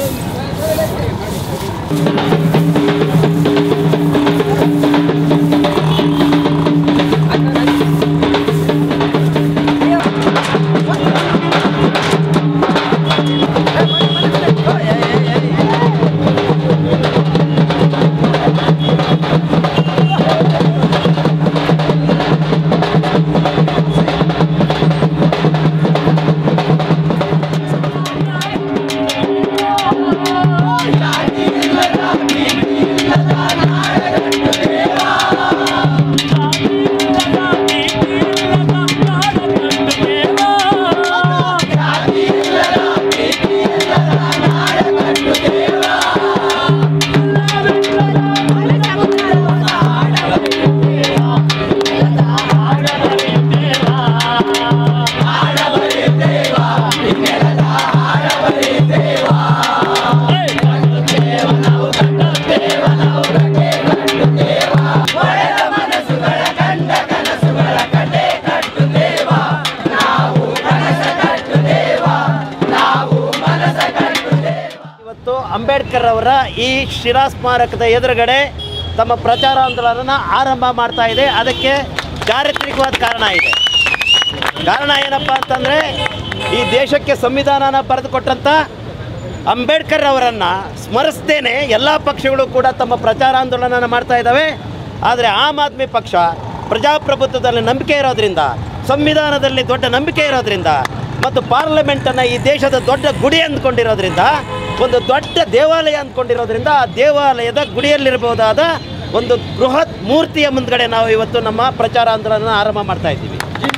ಇವತ್ತು ಅಂಬೇಡ್ಕರ್ ಅವರ ಈ ಶಿರಾ ಸ್ಮಾರಕದ ಎದುರುಗಡೆ ತಮ್ಮ ಪ್ರಚಾರ ಆಂದೋಲನ ಆರಂಭ ಮಾಡ್ತಾ ಇದೆ ಅದಕ್ಕೆ ಚಾರಿತ್ರಿಕವಾದ ಕಾರಣ ಇದೆ ಕಾರಣ ಏನಪ್ಪ ಅಂತಂದರೆ ಈ ದೇಶಕ್ಕೆ ಸಂವಿಧಾನನ ಬರೆದುಕೊಟ್ಟಂಥ ಅಂಬೇಡ್ಕರ್ ಅವರನ್ನು ಸ್ಮರಿಸ್ತೇನೆ ಎಲ್ಲ ಪಕ್ಷಗಳು ಕೂಡ ತಮ್ಮ ಪ್ರಚಾರಾಂದೋಲನ ಮಾಡ್ತಾ ಇದ್ದಾವೆ ಆದರೆ ಆಮ್ ಆದ್ಮಿ ಪಕ್ಷ ಪ್ರಜಾಪ್ರಭುತ್ವದಲ್ಲಿ ನಂಬಿಕೆ ಇರೋದ್ರಿಂದ ಸಂವಿಧಾನದಲ್ಲಿ ದೊಡ್ಡ ನಂಬಿಕೆ ಇರೋದ್ರಿಂದ ಮತ್ತು ಪಾರ್ಲಿಮೆಂಟನ್ನು ಈ ದೇಶದ ದೊಡ್ಡ ಗುಡಿ ಅಂದ್ಕೊಂಡಿರೋದ್ರಿಂದ ಒಂದು ದೊಡ್ಡ ದೇವಾಲಯ ಅಂದ್ಕೊಂಡಿರೋದ್ರಿಂದ ಆ ದೇವಾಲಯದ ಗುಡಿಯಲ್ಲಿರಬಹುದಾದ ಒಂದು ಬೃಹತ್ ಮೂರ್ತಿಯ ಮುಂದ್ಗಡೆ ನಾವು ಇವತ್ತು ನಮ್ಮ ಪ್ರಚಾರ ಆಂದೋಲನ ಆರಂಭ ಮಾಡ್ತಾ ಇದ್ದೀವಿ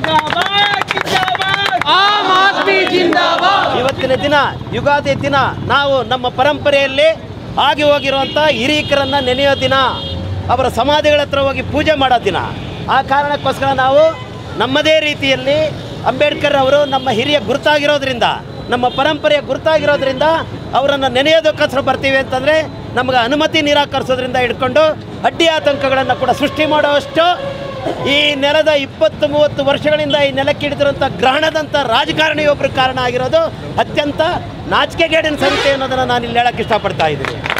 ಇವತ್ತಿನ ದಿನ ಯುಗಾದಿ ದಿನ ನಾವು ನಮ್ಮ ಪರಂಪರೆಯಲ್ಲಿ ಆಗಿ ಹೋಗಿರುವಂಥ ಹಿರೀಕರನ್ನು ನೆನೆಯೋ ದಿನ ಅವರ ಸಮಾಧಿಗಳ ಹತ್ರ ಹೋಗಿ ಪೂಜೆ ಮಾಡೋ ದಿನ ಆ ಕಾರಣಕ್ಕೋಸ್ಕರ ನಾವು ನಮ್ಮದೇ ರೀತಿಯಲ್ಲಿ ಅಂಬೇಡ್ಕರ್ ಅವರು ನಮ್ಮ ಹಿರಿಯ ಗುರುತಾಗಿರೋದ್ರಿಂದ ನಮ್ಮ ಪರಂಪರೆಯ ಗುರುತಾಗಿರೋದ್ರಿಂದ ಅವರನ್ನು ನೆನೆಯೋದಕ್ಕೋಸ್ಕರ ಬರ್ತೀವಿ ಅಂತಂದರೆ ನಮಗೆ ಅನುಮತಿ ನಿರಾಕರಿಸೋದ್ರಿಂದ ಹಿಡ್ಕೊಂಡು ಅಡ್ಡಿ ಆತಂಕಗಳನ್ನು ಕೂಡ ಸೃಷ್ಟಿ ಮಾಡುವಷ್ಟು ಈ ನೆಲದ ಇಪ್ಪತ್ತು ಮೂವತ್ತು ವರ್ಷಗಳಿಂದ ಈ ನೆಲಕ್ಕೆ ಹಿಡಿದಿರುವಂಥ ಗ್ರಹಣದಂಥ ರಾಜಕಾರಣಿಯೊಬ್ಬರು ಕಾರಣ ಆಗಿರೋದು ಅತ್ಯಂತ ನಾಚಿಕೆಗೇಡಿನ ಸಂಗತಿ ಅನ್ನೋದನ್ನು ನಾನು ಇಲ್ಲಿ ಹೇಳಕ್ಕೆ ಇಷ್ಟಪಡ್ತಾ ಇದ್ದೀನಿ